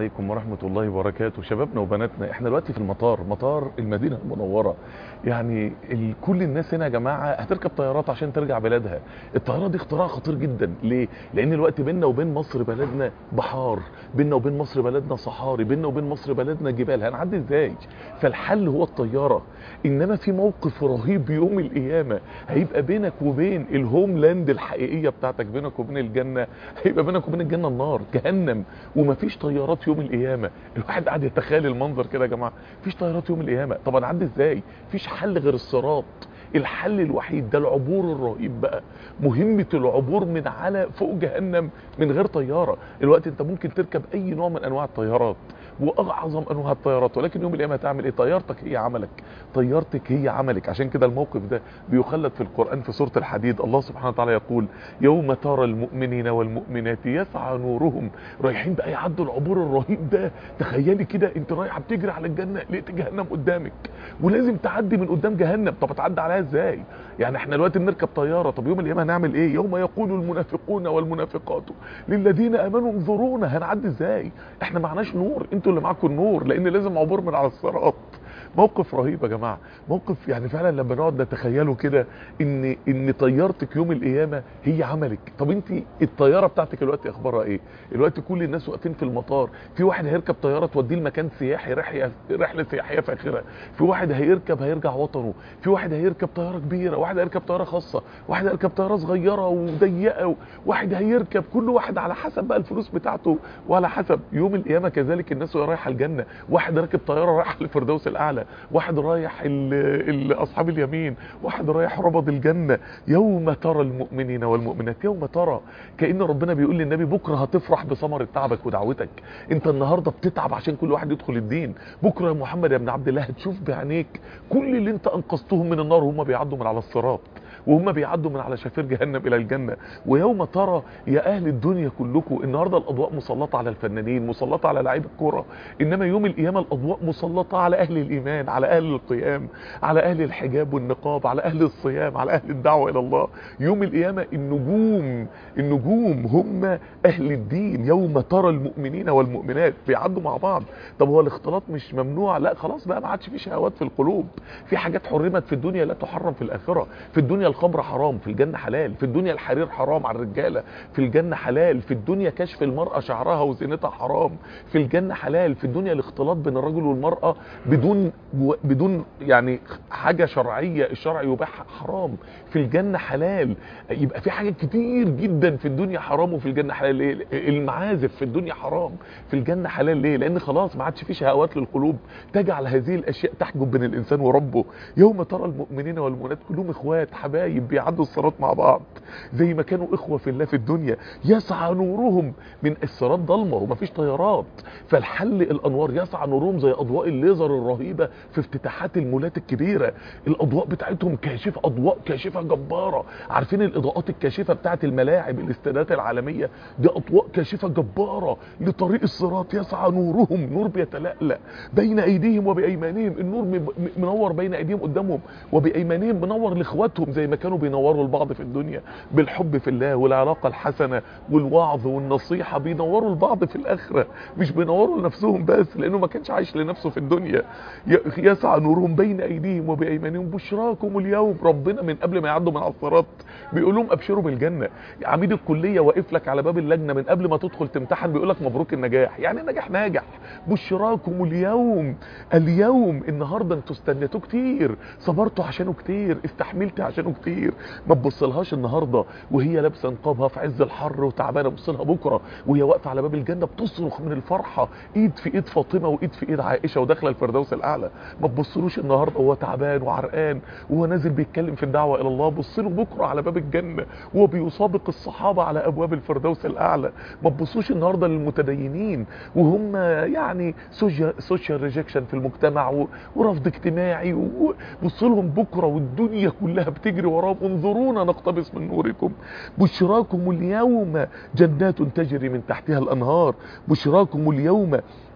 عليكم ورحمة الله وبركاته شبابنا وبناتنا احنا دلوقتي في المطار مطار المدينة المنورة يعني ال- كل الناس هنا يا جماعة هتركب طيارات عشان ترجع بلادها الطيارة دي اختراع خطير جدا ليه لان الوقت بيننا وبين مصر بلدنا بحار بيننا وبين مصر بلدنا صحاري بيننا وبين مصر بلدنا جبال هنعدي ازاي فالحل هو الطيارة انما في موقف رهيب يوم القيامة هيبقى بينك وبين الهوم لاند الحقيقية بتاعتك بينك وبين الجنة هيبقى بينك وبين الجنة النار جهنم ومفيش طيارات يوم القيامة الواحد قاعد يتخيل المنظر كده يا جماعة مفيش طيارات يوم القيامة طب انا عدي ازاي مفيش حل غير الصراط الحل الوحيد ده العبور الرهيب بقى مهمة العبور من على فوق جهنم من غير طيارة الوقت انت ممكن تركب اي نوع من انواع الطيارات واعظم انواع الطيارات ولكن يوم القيامة هتعمل ايه طيارتك هي عملك طيارتك هي عملك عشان كده الموقف ده بيخلد في القرآن في سورة الحديد الله سبحانه وتعالى يقول يوم ترى المؤمنين والمؤمنات يسعى نورهم رايحين بقى يعدوا العبور الرهيب ده تخيلي كده انت رايحه بتجري على الجنه لقيت جهنم قدامك ولازم تعدي من قدام جهنم طب هتعدي عليها ازاي يعني احنا دلوقتي بنركب طياره طب يوم القيامه هنعمل ايه يوم يقول المنافقون والمنافقات للذين امنوا انظرونا هنعدي ازاي احنا معناش نور انتوا اللي معاكم النور لان لازم عبور من على الصراط موقف رهيب يا جماعه موقف يعني فعلا لما نقعد نتخيله كده ان ان طيارتك يوم القيامه هي عملك طب انت الطياره بتاعتك دلوقتي اخبارها ايه دلوقتي كل الناس واقفين في المطار في واحد هيركب طياره توديه لمكان سياحي رحله رحله سياحيه فاخره في واحد هيركب هيرجع وطنه في واحد هيركب طياره كبيره واحد هيركب طياره خاصه واحد هيركب طياره صغيره وضيقه واحد هيركب كل واحد على حسب بقى الفلوس بتاعته وعلى حسب يوم القيامه كذلك الناس وهي رايحه الجنه واحد راكب طياره رايح للفردوس الاعلى واحد رايح ال- ال- اصحاب اليمين واحد رايح ربض الجنه يوم ترى المؤمنين والمؤمنات يوم ترى كأن ربنا بيقول للنبي بكره هتفرح بثمره تعبك ودعوتك انت النهارده بتتعب عشان كل واحد يدخل الدين بكره يا محمد يا ابن عبد الله هتشوف بعينيك كل اللي انت انقذتهم من النار وهم بيعدوا من على الصراط وهم بيعدوا من على شفير جهنم الى الجنه ويوم ترى يا اهل الدنيا كلكم النهارده الاضواء مسلطه على الفنانين مسلطه على لعيب الكوره انما يوم القيامه الاضواء مسلطه على اهل الايمان على اهل القيام على اهل الحجاب والنقاب على اهل الصيام على اهل الدعوه الى الله يوم القيامه النجوم النجوم هم اهل الدين يوم ترى المؤمنين والمؤمنات بيعدوا مع بعض طب هو الاختلاط مش ممنوع لا خلاص بقى ما عادش في شهوات في القلوب في حاجات حرمت في الدنيا لا تحرم في الاخره في الدنيا الخمر حرام في الجنه حلال في الدنيا الحرير حرام على الرجاله في الجنه حلال في الدنيا كشف المراه شعرها وزينتها حرام في الجنه حلال في الدنيا الاختلاط بين الرجل والمراه بدون بدون يعني حاجه شرعيه الشرع يباح حرام في الجنه حلال يبقى في حاجات كتير جدا في الدنيا حرام وفي الجنه حلال ليه المعازف في الدنيا حرام في الجنه حلال ليه لان خلاص ما عادش في شهوات للقلوب تجعل هذه الاشياء تحجب بين الانسان وربه يوم ترى المؤمنين والمؤمنات كلهم اخوات حبايب بيعدوا الصراط مع بعض زي ما كانوا اخوه في الله في الدنيا يسعى نورهم من الصراط ضلمه ومفيش طيارات فالحل الانوار يسعى نورهم زي اضواء الليزر الرهيبه في افتتاحات المولات الكبيره الاضواء بتاعتهم كاشفه اضواء كاشفه جباره عارفين الاضاءات الكاشفه بتاعت الملاعب الاستادات العالميه دي اضواء كاشفه جباره لطريق الصراط يسعى نورهم نور بيتلألأ بين ايديهم وبايمانهم النور م- م- منور بين ايديهم قدامهم وبايمانهم منور لاخواتهم زي ما كانوا بينوروا لبعض في الدنيا بالحب في الله والعلاقه الحسنه والوعظ والنصيحه بينوروا لبعض في الاخره مش بينوروا لنفسهم بس لانه ما كانش عايش لنفسه في الدنيا ي- يسعى نورهم بين ايديهم وبايمانهم بشراكم اليوم ربنا من قبل ما يعدوا من على الصراط بيقول لهم ابشروا بالجنه عميد الكليه واقف لك على باب اللجنه من قبل ما تدخل تمتحن بيقول لك مبروك النجاح يعني النجاح ناجح بشراكم اليوم اليوم النهارده انتوا استنيتوه كتير صبرتوا عشانه كتير استحملت عشانه كتير ما تبصلهاش النهارده وهي لابسه نقابها في عز الحر وتعبانه بص لها بكره وهي واقفه على باب الجنه بتصرخ من الفرحه ايد في ايد فاطمه وايد في ايد عائشه وداخله الفردوس الاعلى ما تبصلوش النهارده وهو تعبان وعرقان وهو نازل بيتكلم في الدعوه الى الله بص له بكره على باب الجنه وهو بيسابق الصحابه على ابواب الفردوس الاعلى ما تبصوش النهارده للمتدينين وهم يعني سوشيال ريجكشن في المجتمع و- ورفض اجتماعي وبص لهم بكره والدنيا كلها بتجري وراهم انظرونا نقتبس من نوركم بشراكم اليوم جنات تجري من تحتها الانهار بشراكم اليوم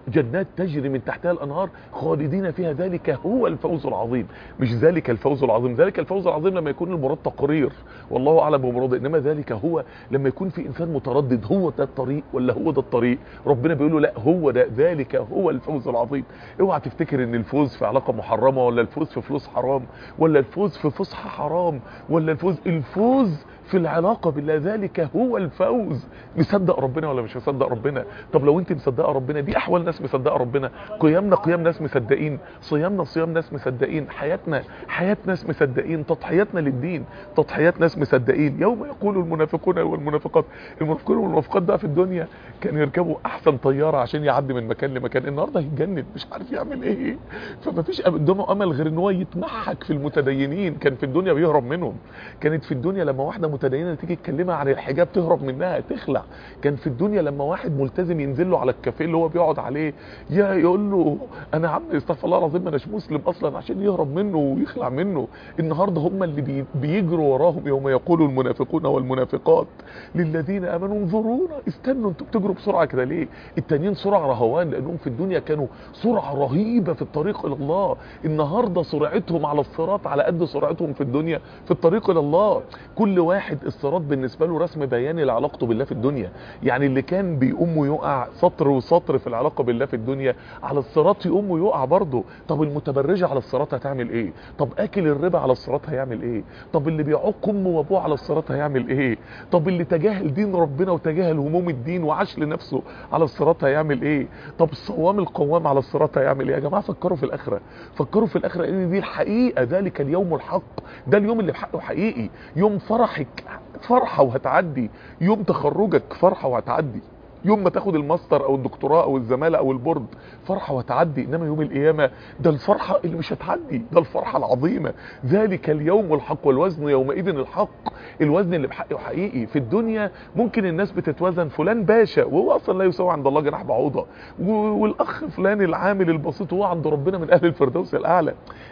جنات تجري من تحتها الانهار خالدين فيها ذلك هو الفوز العظيم مش ذلك الفوز العظيم ذلك الفوز العظيم لما يكون المراد تقرير والله اعلم بمراده انما ذلك هو لما يكون في انسان متردد هو ده الطريق ولا هو ده الطريق ربنا بيقول له لا هو ده ذلك هو الفوز العظيم اوعى تفتكر ان الفوز في علاقه محرمه ولا الفوز في فلوس حرام ولا الفوز في فسحه حرام ولا الفوز الفوز في العلاقة بالله ذلك هو الفوز مصدق ربنا ولا مش مصدق ربنا طب لو انت مصدقه ربنا دي احوال ناس مصدقه ربنا قيامنا قيام ناس مصدقين صيامنا صيام ناس مصدقين حياتنا حياة ناس مصدقين تضحياتنا للدين تضحيات ناس مصدقين يوم يقول المنافقون والمنافقات المنافقون والمنافقات ده في الدنيا كانوا يركبوا احسن طيارة عشان يعدي من مكان لمكان النهارده هيتجنن مش عارف يعمل ايه فما فيش قدامه امل غير ان هو يتمحك في المتدينين كان في الدنيا بيهرب منهم كانت في الدنيا لما واحده متدينه تيجي تكلمها عن الحجاب تهرب منها تخلع كان في الدنيا لما واحد ملتزم ينزل له على الكافيه اللي هو بيقعد عليه يا يقول له انا عم استغفر الله العظيم ما اناش مسلم اصلا عشان يهرب منه ويخلع منه النهارده هم اللي بي بيجروا وراهم يوم يقول المنافقون والمنافقات للذين امنوا انظرونا استنوا انتوا بتجروا بسرعه كده ليه التانيين سرعه رهوان لانهم في الدنيا كانوا سرعه رهيبه في الطريق الى الله النهارده سرعتهم على الصراط على قد سرعتهم في الدنيا في الطريق الى الله كل واحد الصراط بالنسبه له رسم بياني لعلاقته بالله في الدنيا يعني اللي كان بيقوم ويقع سطر وسطر في العلاقه بالله في الدنيا على الصراط يقوم ويقع برضه طب المتبرجه على الصراط هتعمل ايه طب اكل الربا على الصراط هيعمل ايه طب اللي بيعق امه وابوه على الصراط هيعمل ايه طب اللي تجاهل دين ربنا وتجاهل هموم الدين وعاش لنفسه على الصراط هيعمل ايه طب الصوام القوام على الصراط هيعمل ايه يا جماعه فكروا في الاخره فكروا في الاخره ان دي الحقيقه ذلك اليوم الحق ده اليوم اللي بحقه حقيقي يوم فرحك فرحه وهتعدي يوم تخرجك فرحه وهتعدي يوم ما تاخد الماستر او الدكتوراه او الزماله او البورد فرحه وهتعدي انما يوم القيامه ده الفرحه اللي مش هتعدي ده الفرحه العظيمه ذلك اليوم الحق والوزن يومئذ الحق الوزن اللي بحقه حقيقي في الدنيا ممكن الناس بتتوزن فلان باشا وهو اصلا لا يساوي عند الله جناح بعوضه والاخ فلان العامل البسيط وهو عند ربنا من اهل الفردوس الاعلى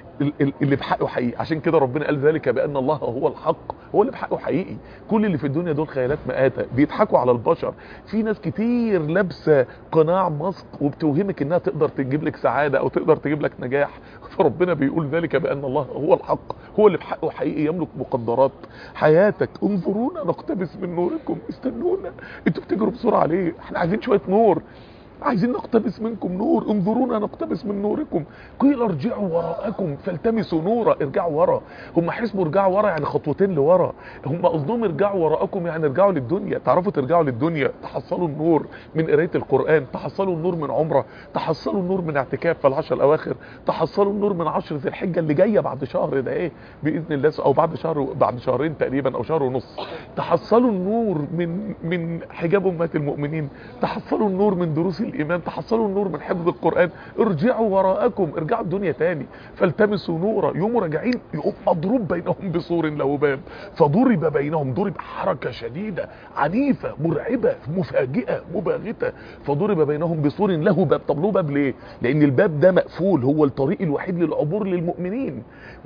اللي بحقه حقيقي عشان كده ربنا قال ذلك بان الله هو الحق هو اللي بحقه حقيقي كل اللي في الدنيا دول خيالات مآتة بيضحكوا على البشر في ناس كتير لابسه قناع ماسك وبتوهمك انها تقدر تجيب لك سعاده او تقدر تجيب لك نجاح فربنا بيقول ذلك بان الله هو الحق هو اللي بحقه حقيقي يملك مقدرات حياتك انظرونا نقتبس من نوركم استنونا انتوا بتجروا بسرعه ليه احنا عايزين شويه نور عايزين نقتبس منكم نور انظرونا نقتبس من نوركم قيل ارجعوا وراءكم فالتمسوا نورا ارجعوا ورا هم حسبوا ارجعوا ورا يعني خطوتين لورا هم قصدهم ارجعوا وراءكم يعني ارجعوا للدنيا تعرفوا ترجعوا للدنيا تحصلوا النور من قرايه القران تحصلوا النور من عمره تحصلوا النور من اعتكاف في العشر الاواخر تحصلوا النور من عشر ذي الحجه اللي جايه بعد شهر ده ايه باذن الله او بعد شهر بعد شهرين تقريبا او شهر ونص تحصلوا النور من من حجاب امهات المؤمنين تحصلوا النور من دروس الايمان تحصلوا النور من حفظ القران ارجعوا وراءكم ارجعوا الدنيا تاني فالتمسوا نورا يوم راجعين يقوم مضروب بينهم بسور له باب فضرب بينهم ضرب حركه شديده عنيفه مرعبه مفاجئه مباغته فضرب بينهم بسور له باب طب له باب ليه لان الباب ده مقفول هو الطريق الوحيد للعبور للمؤمنين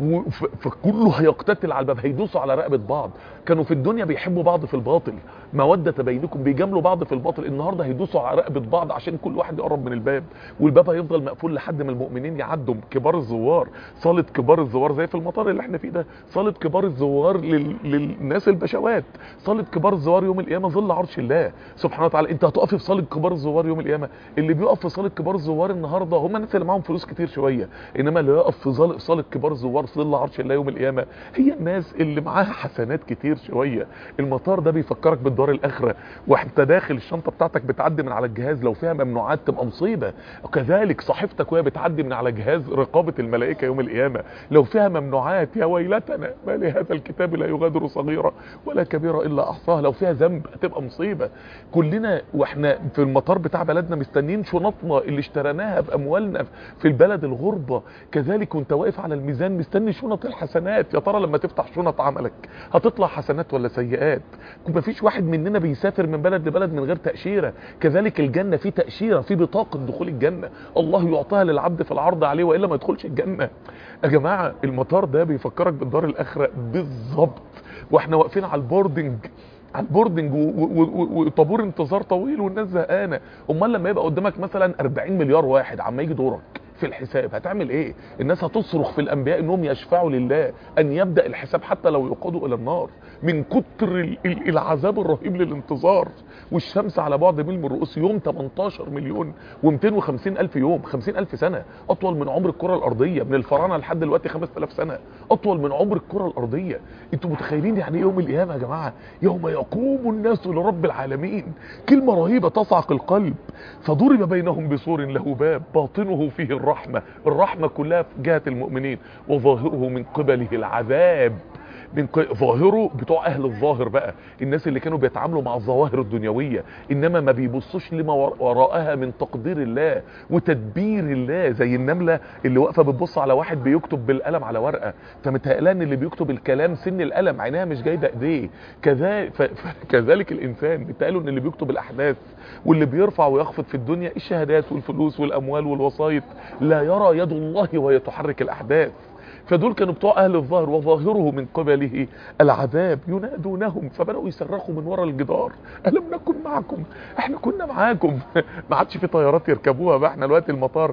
فكله هيقتتل على الباب هيدوسوا على رقبه بعض كانوا في الدنيا بيحبوا بعض في الباطل موده بينكم بيجاملوا بعض في الباطل النهارده هيدوسوا على رقبه بعض عشان كل واحد يقرب من الباب والباب هيفضل مقفول لحد ما المؤمنين يعدوا كبار الزوار صاله كبار الزوار زي في المطار اللي احنا فيه ده صاله كبار الزوار لل... للناس البشوات صاله كبار الزوار يوم القيامه ظل عرش الله سبحانه وتعالى انت هتقفي في صاله كبار الزوار يوم القيامه اللي بيقف في صاله كبار الزوار النهارده هم الناس اللي معاهم فلوس كتير شويه انما اللي يقف في صاله صاله كبار الزوار ظل عرش الله يوم القيامه هي الناس اللي معاها حسنات كتير شويه المطار ده بيفكرك بالدار الاخره وانت داخل الشنطه بتاعتك بتعدي من على الجهاز لو فيها ممنوعات تبقى مصيبه وكذلك صحيفتك وهي بتعدي من على جهاز رقابه الملائكه يوم القيامه لو فيها ممنوعات يا ويلتنا ما لهذا الكتاب لا يغادر صغيره ولا كبيره الا احصاها لو فيها ذنب هتبقى مصيبه كلنا واحنا في المطار بتاع بلدنا مستنيين شنطنا اللي اشتريناها باموالنا في البلد الغربه كذلك وانت واقف على الميزان مستني شنط الحسنات يا ترى لما تفتح شنط عملك هتطلع حسنات ولا سيئات مفيش واحد مننا بيسافر من بلد لبلد من غير تاشيره كذلك الجنه في تاشيره في بطاقه دخول الجنه الله يعطيها للعبد في العرض عليه والا ما يدخلش الجنه يا جماعه المطار ده بيفكرك بالدار الاخره بالظبط واحنا واقفين على البوردنج على البوردنج وطابور انتظار طويل والناس زهقانه امال لما يبقى قدامك مثلا 40 مليار واحد عما يجي دورك في الحساب هتعمل ايه الناس هتصرخ في الانبياء انهم يشفعوا لله ان يبدا الحساب حتى لو يقودوا الى النار من كتر العذاب الرهيب للانتظار والشمس على بعد ميل من الرؤوس يوم 18 مليون و250 الف يوم 50 الف سنه اطول من عمر الكره الارضيه من الفراعنه لحد دلوقتي 5000 سنه اطول من عمر الكره الارضيه انتوا متخيلين يعني ايه يوم القيامه يا جماعه يوم يقوم الناس لرب العالمين كلمه رهيبه تصعق القلب فضرب بينهم بسور له باب باطنه فيه الرحمه الرحمه كلها في جهه المؤمنين وظاهره من قبله العذاب من ظاهره بتوع اهل الظاهر بقى الناس اللي كانوا بيتعاملوا مع الظواهر الدنيويه انما ما بيبصوش لما وراءها من تقدير الله وتدبير الله زي النمله اللي واقفه بتبص على واحد بيكتب بالقلم على ورقه فمتهيألها ان اللي بيكتب الكلام سن القلم عينيها مش جايبه ايديه كذلك كذلك الانسان بيتقالوا ان اللي بيكتب الاحداث واللي بيرفع ويخفض في الدنيا الشهادات والفلوس والاموال والوسائط لا يرى يد الله وهي تحرك الاحداث فدول كانوا بتوع اهل الظاهر وظاهره من قبله العذاب ينادونهم فبداوا يصرخوا من ورا الجدار الم نكن معكم احنا كنا معاكم ما عادش في طيارات يركبوها بقى احنا دلوقتي المطار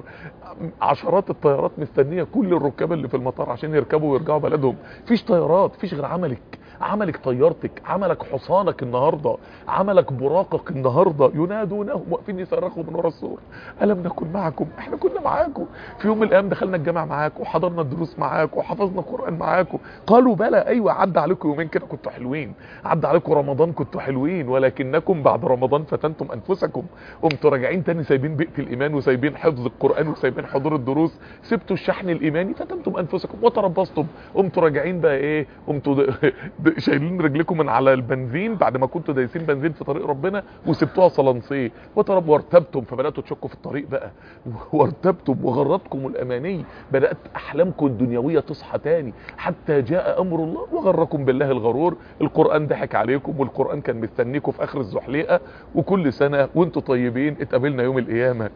عشرات الطيارات مستنيه كل الركاب اللي في المطار عشان يركبوا ويرجعوا بلدهم فيش طيارات فيش غير عملك عملك طيارتك عملك حصانك النهارده عملك براقك النهارده ينادونهم واقفين يصرخوا من ورا السور الم نكن معكم احنا كنا معاكم في يوم من الايام دخلنا الجامعه معاكم وحضرنا الدروس معاكم وحفظنا قران معاكم قالوا بلى ايوه عدى عليكم يومين كده كنتوا حلوين عدى عليكم رمضان كنتوا حلوين ولكنكم بعد رمضان فتنتم انفسكم قمتوا راجعين تاني سايبين بيئه الايمان وسايبين حفظ القران وسايبين حضور الدروس سبتوا الشحن الايماني فتنتم انفسكم وتربصتم قمتوا راجعين بقى ايه قمتوا شايلين رجلكم من على البنزين بعد ما كنتوا دايسين بنزين في طريق ربنا وسبتوها صلنسيه وترب وارتبتم فبداتوا تشكوا في الطريق بقى وارتبتم وغرتكم الاماني بدات احلامكم الدنيويه تصحى تاني حتى جاء امر الله وغركم بالله الغرور القران ضحك عليكم والقران كان مستنيكم في اخر الزحليقه وكل سنه وانتوا طيبين اتقابلنا يوم القيامه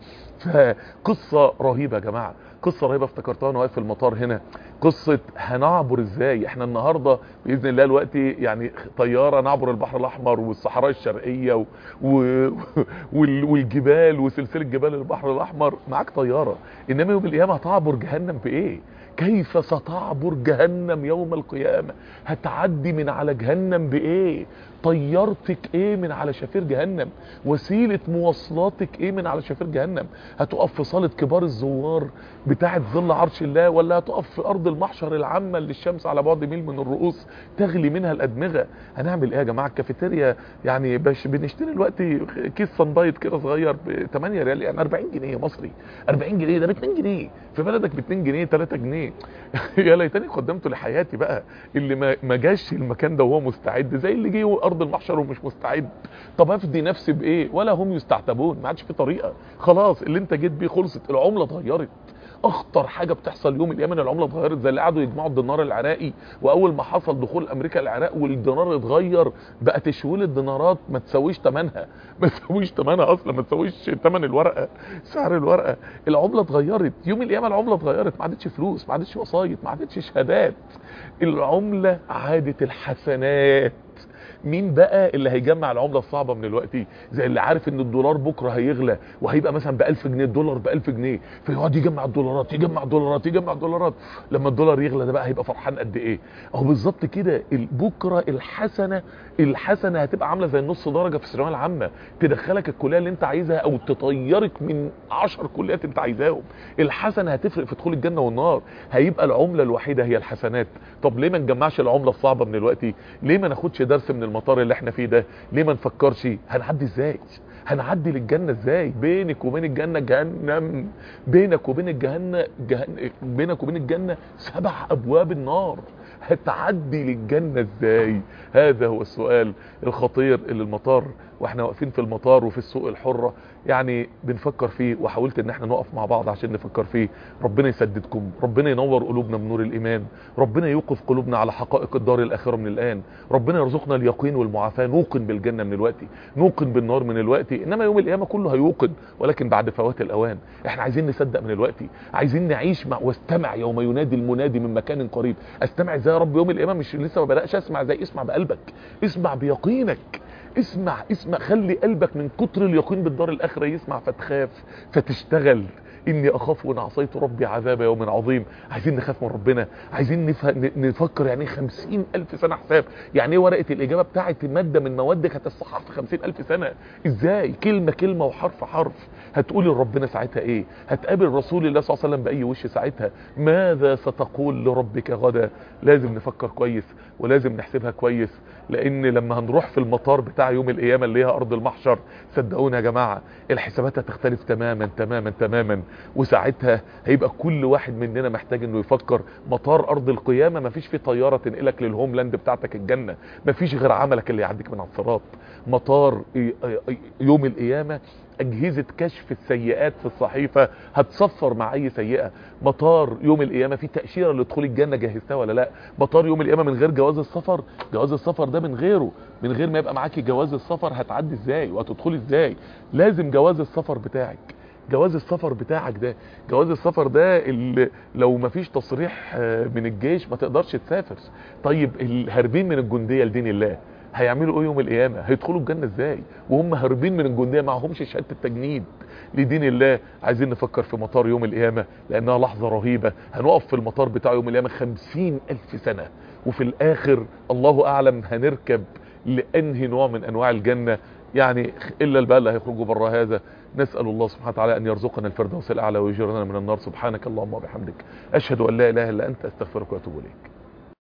فقصه رهيبه يا جماعه قصه رهيبه افتكرتها وانا واقف في المطار هنا قصه هنعبر ازاي احنا النهارده باذن الله دلوقتي يعني طياره نعبر البحر الاحمر والصحراء الشرقيه و... و... وال... والجبال وسلسله جبال البحر الاحمر معاك طياره انما يوم القيامه هتعبر جهنم بايه كيف ستعبر جهنم يوم القيامة هتعدي من على جهنم بايه طيارتك ايه من على شفير جهنم وسيلة مواصلاتك ايه من على شفير جهنم هتقف في صالة كبار الزوار بتاعة ظل عرش الله ولا هتقف في ارض المحشر العامة اللي الشمس على بعد ميل من الرؤوس تغلي منها الادمغة هنعمل ايه يا جماعة الكافيتيريا يعني باش بنشتري دلوقتي كيس صندايت كده صغير ب 8 ريال يعني 40 جنيه مصري 40 جنيه ده ب 2 جنيه في بلدك ب 2 جنيه 3 جنيه يا ليتني قدمته لحياتي بقى اللي ما ما جاش المكان ده وهو مستعد زي اللي جه ارض المحشر ومش مستعد طب افدي نفسي بايه ولا هم يستعتبون ما عادش في طريقه خلاص اللي انت جيت بيه خلصت العمله اتغيرت اخطر حاجه بتحصل يوم اليمن العمله اتغيرت زي اللي قعدوا يجمعوا الدينار العراقي واول ما حصل دخول امريكا العراق والدينار اتغير بقى تشويل الدينارات ما تساويش ثمنها ما تساويش ثمنها اصلا ما تساويش ثمن الورقه سعر الورقه العمله اتغيرت يوم القيامه العمله اتغيرت ما عادتش فلوس ما عادتش وسايط ما عادتش شهادات العمله عادت الحسنات مين بقى اللي هيجمع العمله الصعبه من الوقت زي اللي عارف ان الدولار بكره هيغلى وهيبقى مثلا ب 1000 جنيه الدولار ب 1000 جنيه فيقعد يجمع الدولارات يجمع الدولارات يجمع الدولارات لما الدولار يغلى ده بقى هيبقى فرحان قد ايه اهو بالظبط كده بكره الحسنه الحسنه هتبقى عامله زي النص درجه في الثانويه العامه تدخلك الكليه اللي انت عايزها او تطيرك من 10 كليات انت عايزاهم الحسنه هتفرق في دخول الجنه والنار هيبقى العمله الوحيده هي الحسنات طب ليه ما نجمعش العمله الصعبه من الوقت ليه ما ناخدش درس من المطار اللي احنا فيه ده ليه ما نفكرش هنعدي ازاي هنعدي للجنة ازاي بينك وبين الجنة جهنم بينك وبين الجنة جهن... بينك وبين الجنة سبع ابواب النار هتعدي للجنة ازاي هذا هو السؤال الخطير اللي المطار واحنا واقفين في المطار وفي السوق الحرة يعني بنفكر فيه وحاولت ان احنا نقف مع بعض عشان نفكر فيه ربنا يسددكم ربنا ينور قلوبنا بنور الايمان ربنا يوقف قلوبنا على حقائق الدار الاخره من الان ربنا يرزقنا اليقين والمعافاه نوقن بالجنه من الوقت نوقن بالنار من الوقت انما يوم القيامه كله هيوقن ولكن بعد فوات الاوان احنا عايزين نصدق من الوقت عايزين نعيش مع واستمع يوم ينادي المنادي من مكان قريب استمع ازاي ازاي يا رب يوم القيامه مش لسه ما بداش اسمع زي اسمع بقلبك اسمع بيقينك اسمع اسمع خلي قلبك من كتر اليقين بالدار الاخره يسمع فتخاف فتشتغل اني اخاف وان عصيت ربي عذاب يوم عظيم عايزين نخاف من ربنا عايزين نفهم نفكر يعني خمسين الف سنه حساب يعني ايه ورقه الاجابه بتاعت ماده من موادك هتصحح في خمسين الف سنه ازاي كلمه كلمه وحرف حرف هتقول لربنا ساعتها ايه هتقابل رسول الله صلى الله عليه وسلم باي وش ساعتها ماذا ستقول لربك غدا لازم نفكر كويس ولازم نحسبها كويس لان لما هنروح في المطار بتاع يوم القيامه اللي هي ارض المحشر صدقوني يا جماعه الحسابات هتختلف تماما تماما تماما وساعتها هيبقى كل واحد مننا محتاج انه يفكر مطار ارض القيامه مفيش فيه طياره تنقلك للهوم لاند بتاعتك الجنه مفيش غير عملك اللي يعديك من على الصراط مطار يوم القيامه اجهزة كشف السيئات في الصحيفة هتصفر مع اي سيئة مطار يوم القيامة في تأشيرة لدخول الجنة جهزتها ولا لا مطار يوم القيامة من غير جواز السفر جواز السفر ده من غيره من غير ما يبقى معاكي جواز السفر هتعدي ازاي وهتدخلي ازاي لازم جواز السفر بتاعك جواز السفر بتاعك ده جواز السفر ده اللي لو مفيش تصريح من الجيش ما تقدرش تسافر طيب الهاربين من الجندية لدين الله هيعملوا ايه يوم القيامه هيدخلوا الجنه ازاي وهم هاربين من الجنديه معهمش شهاده التجنيد لدين الله عايزين نفكر في مطار يوم القيامه لانها لحظه رهيبه هنقف في المطار بتاع يوم القيامه خمسين الف سنه وفي الاخر الله اعلم هنركب لانهي نوع من انواع الجنه يعني الا البقى اللي هيخرجوا بره هذا نسال الله سبحانه وتعالى ان يرزقنا الفردوس الاعلى ويجرنا من النار سبحانك اللهم وبحمدك اشهد ان لا اله الا انت استغفرك واتوب اليك